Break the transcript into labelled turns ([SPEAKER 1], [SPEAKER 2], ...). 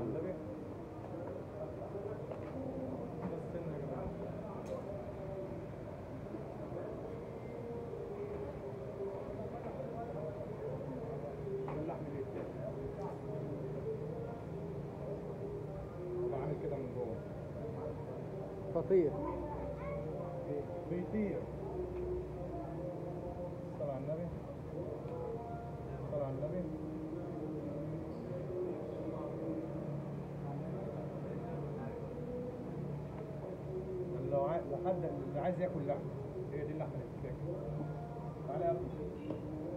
[SPEAKER 1] على النبي بس استنى يا جماعة ده اللحم اللي يتاكل هو عامل كده من جوه
[SPEAKER 2] فطير
[SPEAKER 1] بيطير صلى على النبي صلى على النبي لو عايز لحد اللي عايز ياكل لحمه هي دي اللحمه اللي بتتاكل تعالى يا ابني